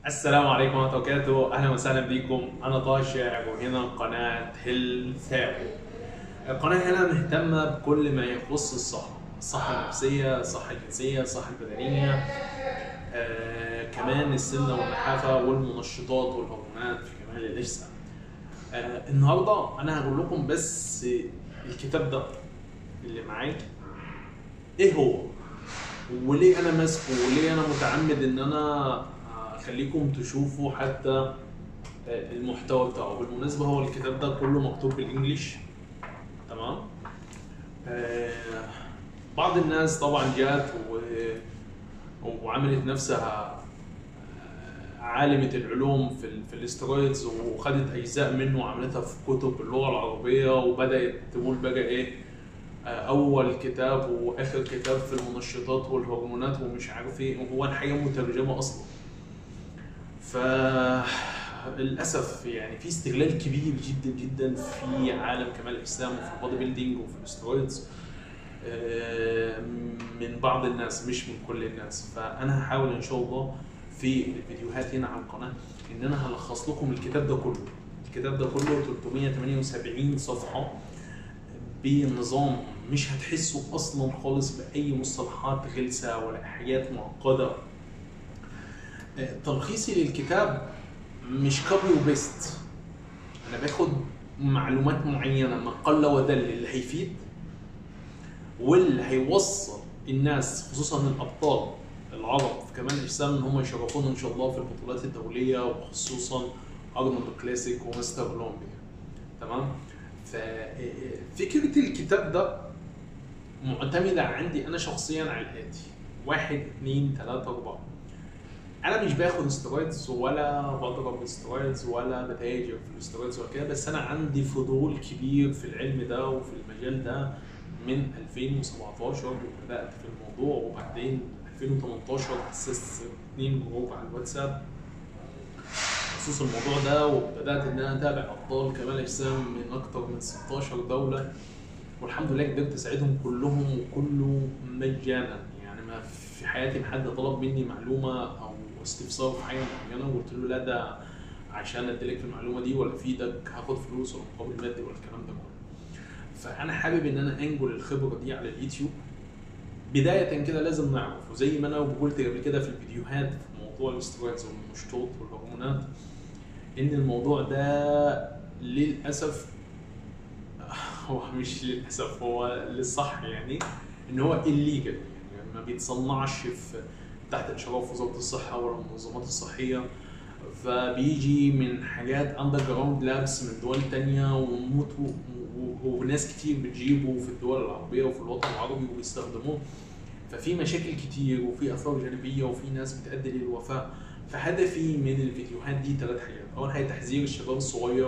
السلام عليكم ورحمة الله وبركاته، أهلا وسهلا بكم، أنا طه الشاعر وهنا قناة هيل ثاو. القناة هنا مهتمة بكل ما يخص الصحة، الصحة النفسية، الصحة الجنسية، الصحة البدنية، آه، كمان السمنة والنحافة والمنشطات والهرمونات في كمال الأجسام. آه، النهاردة أنا هقول لكم بس الكتاب ده اللي معاك إيه هو؟ وليه انا ماسكه وليه انا متعمد ان انا اخليكم تشوفوا حتى المحتوى بتاعه بالمناسبه هو الكتاب ده كله مكتوب بالانجلش تمام آه، بعض الناس طبعا جات و... وعملت نفسها عالمة العلوم في ال... في الاسترويدز وخدت اجزاء منه وعملتها في كتب باللغه العربيه وبدات تقول بقى ايه اول كتاب واخر كتاب في المنشطات والهرمونات ومش عارف ايه وهو الحقيقه مترجمه اصلا ف للاسف يعني في استغلال كبير جدا جدا في عالم كمال الاجسام وفي البودي بيلدينج وفي الاسترويدز من بعض الناس مش من كل الناس فانا هحاول ان شاء الله في الفيديوهات هنا على القناه ان انا هلخص لكم الكتاب ده كله الكتاب ده كله 378 صفحه بنظام مش هتحسوا اصلا خالص باي مصطلحات غلسه ولا حاجات معقده تلخيصي للكتاب مش كوبي وبيست انا باخد معلومات معينه ما قل ودل اللي هيفيد واللي هيوصل الناس خصوصا الابطال العرب في كمان الاجسام ان هم يشرفونا ان شاء الله في البطولات الدوليه وخصوصا ارنولد كلاسيك ومستر اولمبيا تمام ففكرة الكتاب ده معتمدة عندي أنا شخصيا على الآتي واحد اثنين ثلاثة أربعة أنا مش باخد استرويدز ولا بضرب استرويدز ولا بتاجر في الاسترويدز ولا كده بس أنا عندي فضول كبير في العلم ده وفي المجال ده من 2017 وبدأت في الموضوع وبعدين 2018 أسست اثنين جروب على الواتساب بخصوص الموضوع ده وبدات ان انا اتابع ابطال كمال اجسام من اكتر من 16 دوله والحمد لله قدرت اساعدهم كلهم وكله مجانا يعني ما في حياتي ما حد طلب مني معلومه او استفسار في حاجه معينه وقلت له لا ده عشان اديلك المعلومه دي ولا افيدك هاخد فلوس ولا مقابل مادي ولا الكلام ده كله فانا حابب ان انا انقل الخبره دي على اليوتيوب بدايه كده لازم نعرف وزي ما انا قلت قبل كده في الفيديوهات في موضوع الاسترويدز والمنشطات والهرمونات ان الموضوع ده للاسف هو مش للاسف هو للصح يعني ان هو الليجل يعني ما بيتصنعش في تحت اشراف وزاره الصحه ولا المنظمات الصحيه فبيجي من حاجات اندر جراوند لابس من دول تانية وموت وناس كتير بتجيبه في الدول العربيه وفي الوطن العربي وبيستخدموه ففي مشاكل كتير وفي اثار جانبيه وفي ناس بتؤدي للوفاه فهدفي من الفيديوهات دي ثلاث حاجات اول حاجه تحذير الشباب الصغير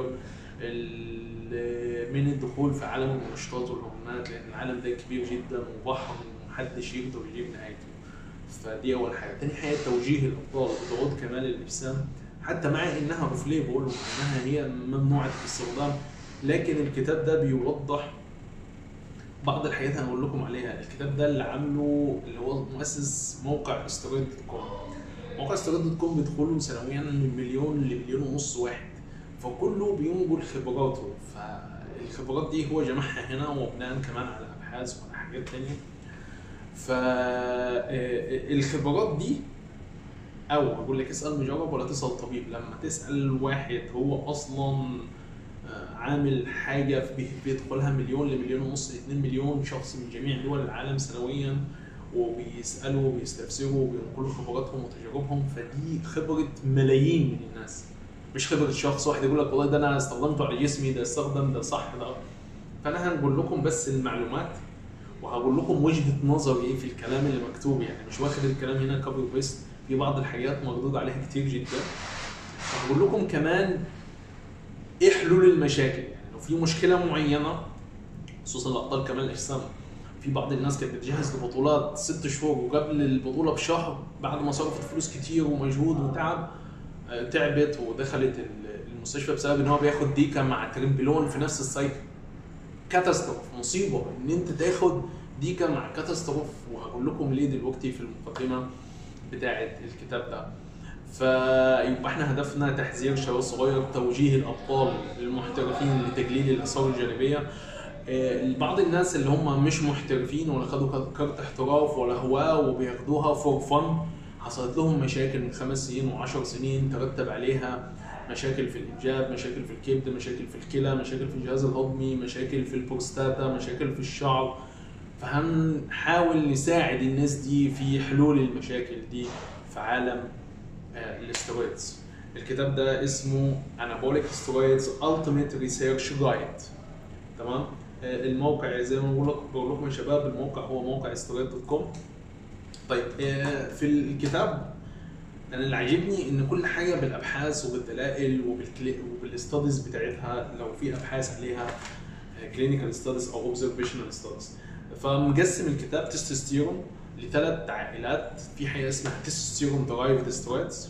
من الدخول في عالم المنشطات والهرمونات لان العالم ده كبير جدا وبحر ومحدش يقدر يجيب نهايته فدي اول حاجه تاني حاجه توجيه الابطال بضغوط كمال الاجسام حتى مع انها اوف ليبل وانها هي ممنوعه الاستخدام لكن الكتاب ده بيوضح بعض الحاجات هنقول لكم عليها الكتاب ده اللي عامله اللي هو مؤسس موقع استرويد دوت كوم موقع استرويد دوت كوم بيدخلوا سنويا من مليون لمليون ونص واحد فكله بينقل خبراته فالخبرات دي هو جمعها هنا وبناء كمان على ابحاث وعلى حاجات تانية فالخبرات دي او اقول لك اسال مجرب ولا تسال طبيب لما تسال واحد هو اصلا عامل حاجه بيدخلها مليون لمليون ونص ل 2 مليون شخص من جميع دول العالم سنويا وبيسالوا وبيستفسروا وبينقلوا خبراتهم وتجاربهم فدي خبره ملايين من الناس مش خبره شخص واحد يقول لك والله ده انا استخدمته على جسمي ده استخدم ده صح ده فانا هنقول لكم بس المعلومات وهقول لكم وجهه نظري في الكلام اللي مكتوب يعني مش واخد الكلام هنا كوبي وبيست في بعض الحاجات مردود عليها كتير جدا هقول لكم كمان ايه حلول المشاكل يعني لو في مشكله معينه خصوصا الابطال كمال الاجسام في بعض الناس كانت بتجهز لبطولات ست شهور وقبل البطوله بشهر بعد ما صرفت فلوس كتير ومجهود وتعب تعبت ودخلت المستشفى بسبب ان هو بياخد ديكا مع ترمبلون في نفس السايكل كاتاستروف مصيبه ان انت تاخد ديكا مع كاتاستروف وهقول لكم ليه دلوقتي في المقدمه بتاعه الكتاب ده فيبقى احنا هدفنا تحذير شباب صغير توجيه الابطال المحترفين لتقليل الاثار الجانبيه آه، بعض الناس اللي هم مش محترفين ولا خدوا كارت احتراف ولا هواه وبياخدوها فور فن حصلت لهم مشاكل من خمس سنين وعشر سنين ترتب عليها مشاكل في الانجاب مشاكل في الكبد مشاكل في الكلى مشاكل في الجهاز الهضمي مشاكل في البروستاتا مشاكل في الشعر فهنحاول نساعد الناس دي في حلول المشاكل دي في عالم آه، الاسترويدز الكتاب ده اسمه Anabolic Steroids Ultimate Research Guide تمام آه، الموقع زي ما بقول لكم بقول لكم يا شباب الموقع هو موقع استرويد دوت كوم طيب آه، في الكتاب انا اللي عاجبني ان كل حاجه بالابحاث وبالدلائل وبالاستاديز بتاعتها لو في ابحاث عليها كلينيكال ستاديز او اوبزرفيشنال ستاديز فمقسم الكتاب تستوستيرون لثلاث عائلات في حاجه اسمها تستوستيرون درايفد سترويدز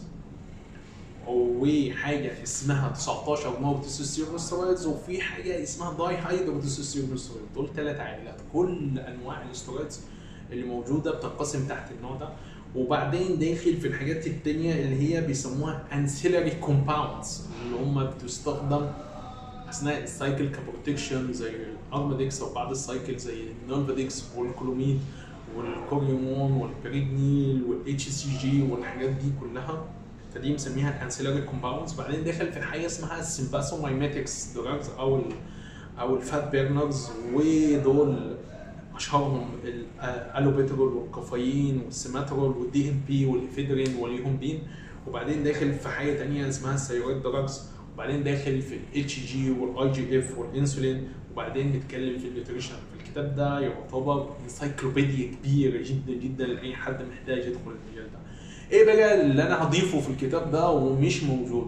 وحاجه اسمها 19 نوع تستوستيرون سترويدز وفي حاجه اسمها داي هايدرو تستوستيرون سترويدز دول ثلاث عائلات كل انواع الاسترويدز اللي موجوده بتنقسم تحت النوع ده وبعدين داخل في الحاجات التانية اللي هي بيسموها ancillary compounds اللي هم بتستخدم اثناء السايكل كبروتكشن زي الارماديكس او بعض السايكل زي النولفاديكس والكلوميد والكوريومون والبريجنيل والاتش سي جي والحاجات دي كلها فدي مسميها الانسيلاري كومباوندز بعدين دخل في حاجه اسمها السمباسومايماتكس دراجز او ال او الفات بيرنرز ودول اشهرهم الالوبيترول والكافيين والسيماترول والدي ام بي والافيدرين واليومبين وبعدين داخل في حاجه ثانيه اسمها الثيرويد دراجز وبعدين داخل في الاتش جي والاي جي اف والانسولين وبعدين نتكلم في النيوتريشن الكتاب ده يعتبر انسايكلوبيديا كبيره جدا جدا لاي حد محتاج يدخل المجال ده. ايه بقى اللي انا هضيفه في الكتاب ده ومش موجود؟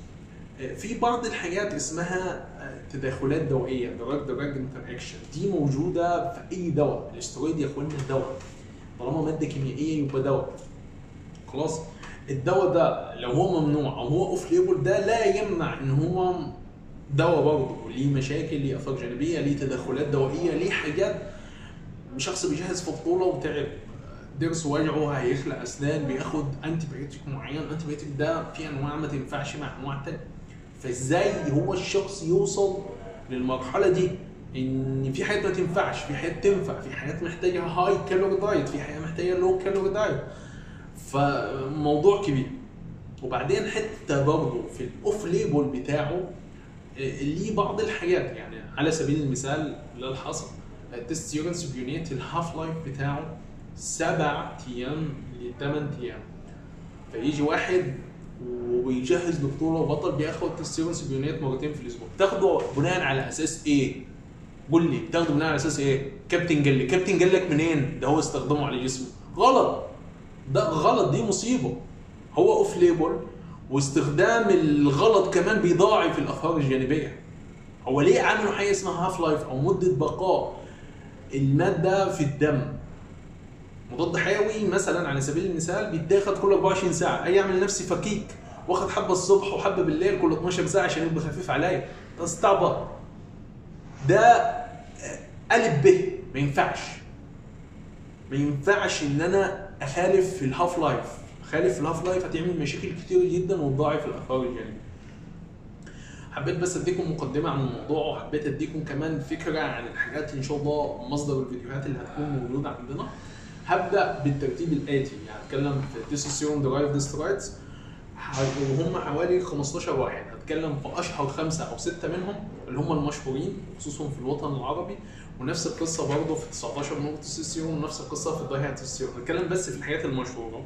في بعض الحاجات اسمها تداخلات دوائيه دراج دراج انتر اكشن دي موجوده في اي دواء الاسترويد يا اخوانا دواء طالما ماده كيميائيه يبقى دواء خلاص الدواء ده لو هو ممنوع او هو اوف ليبل ده لا يمنع ان هو دواء برضه ليه مشاكل ليه اثار جانبيه ليه تدخلات دوائيه ليه حاجات شخص بيجهز في بطوله وتعب ضرس وجعه هيخلق اسنان بياخد انتي بايوتيك معين الانتي بايوتيك ده في انواع ما تنفعش مع انواع تانية فازاي هو الشخص يوصل للمرحله دي ان في حاجات ما تنفعش في حاجات تنفع في حاجات محتاجه هاي كالوري دايت في حاجات محتاجه لو كالوري دايت فموضوع كبير وبعدين حتى برضه في الاوف ليبل بتاعه آه، ليه بعض الحاجات يعني على سبيل المثال للحصر التستيرنس بيونيت الهاف لايف بتاعه سبع ايام لثمان ايام فيجي واحد وبيجهز لبطوله وبطل بياخد تستيرنس بيونيت مرتين في الاسبوع تاخده بناء على اساس ايه؟ قول لي بتاخده بناء على اساس ايه؟ كابتن قال لي كابتن قال لك منين؟ ده هو استخدمه على جسمه غلط ده غلط دي مصيبه هو اوف ليبل واستخدام الغلط كمان بيضاعف الاثار الجانبيه هو ليه عملوا حاجه اسمها هاف لايف او مده بقاء الماده في الدم مضاد حيوي مثلا على سبيل المثال بيتاخد كل 24 ساعه اجي اعمل نفسي فكيك واخد حبه الصبح وحبه بالليل كل 12 ساعه عشان يبقى خفيف عليا ده استعبط ده الف ب ما ينفعش ما ينفعش ان انا اخالف في الهاف لايف اخالف في الهاف لايف هتعمل مشاكل كتير جدا وتضاعف الاثار الجانبيه حبيت بس اديكم مقدمه عن الموضوع وحبيت اديكم كمان فكره عن الحاجات ان شاء الله مصدر الفيديوهات اللي هتكون موجوده عندنا هبدا بالترتيب الاتي يعني هتكلم في ديسيسيون درايف سترايدز وهم حوالي 15 واحد هتكلم في اشهر خمسه او سته منهم اللي هم المشهورين خصوصا في الوطن العربي ونفس القصه برضه في 19 نقطه تستوستيرون ونفس القصه في الدايهات تستوستيرون هتكلم بس في الحاجات المشهوره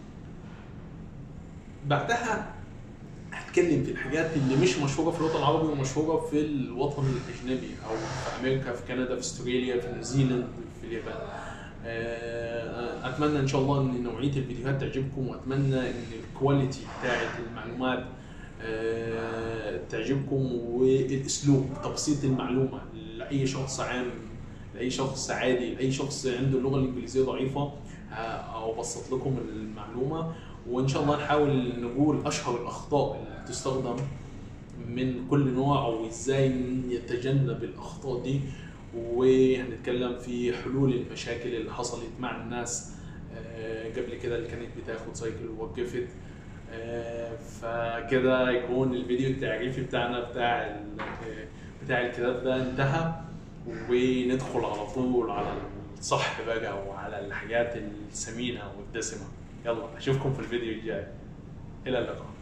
بعدها هتكلم في الحاجات اللي مش مشهوره في الوطن العربي ومشهوره في الوطن الاجنبي او في امريكا في كندا في استراليا في نيوزيلاند في اليابان آه، اتمنى ان شاء الله ان نوعيه الفيديوهات تعجبكم واتمنى ان الكواليتي بتاعت المعلومات آه، تعجبكم والاسلوب تبسيط المعلومه لاي شخص عام لاي شخص عادي لاي شخص عنده اللغه الانجليزيه ضعيفه آه، ابسط لكم المعلومه وان شاء الله نحاول نقول اشهر الاخطاء اللي تستخدم من كل نوع او ازاي يتجنب الاخطاء دي وهنتكلم في حلول المشاكل اللي حصلت مع الناس آه، قبل كده اللي كانت بتاخد سايكل ووقفت آه، فكده يكون الفيديو التعريفي بتاعنا بتاع ال- بتاع الكتاب ده انتهى وندخل على طول على الصح بقى وعلى الحاجات السمينة والدسمة يلا اشوفكم في الفيديو الجاي الى اللقاء